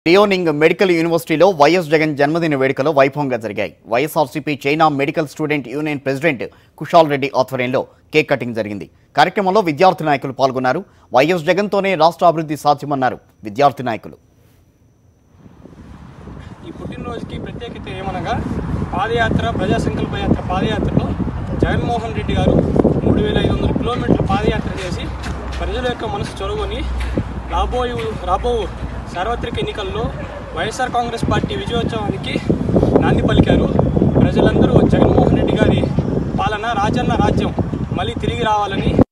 లియోనింగ్ medical యూనివర్సిటీలో YS Jagan జన్మదిన వేడుకలు వైభవంగా జరిగాయి YSRCP China medical student union president Kushal Reddy ఆధ్వర్యంలో కేక్ కటింగ్ జరిగింది కార్యక్రమంలో విద్యార్థి నాయకులు పాల్గొన్నారు వైఎస్ జగన్తోనే రాష్ట్ర అభివృద్ధి సాధ్యమన్నారు విద్యార్థి నాయకులు ఈ పుట్టినరోజుకి ప్రత్యేకత ఏమనగా పాదయాత్ర ప్రజా సంకల్ప యాత్ర పాదయాత్రలో జగన్మోహన్ రెడ్డి గారు మూడు వేల ఐదు వందల కిలోమీటర్ల పాదయాత్ర చేసి ప్రజల యొక్క మనసు చొరవని రాబోయే రాబో సార్వత్రిక ఎన్నికల్లో వైఎస్ఆర్ కాంగ్రెస్ పార్టీ విజయోత్సవానికి నాంది పలికారు ప్రజలందరూ జగన్మోహన్ రెడ్డి గారి పాలన రాజన్న రాజ్యం మళ్ళీ తిరిగి రావాలని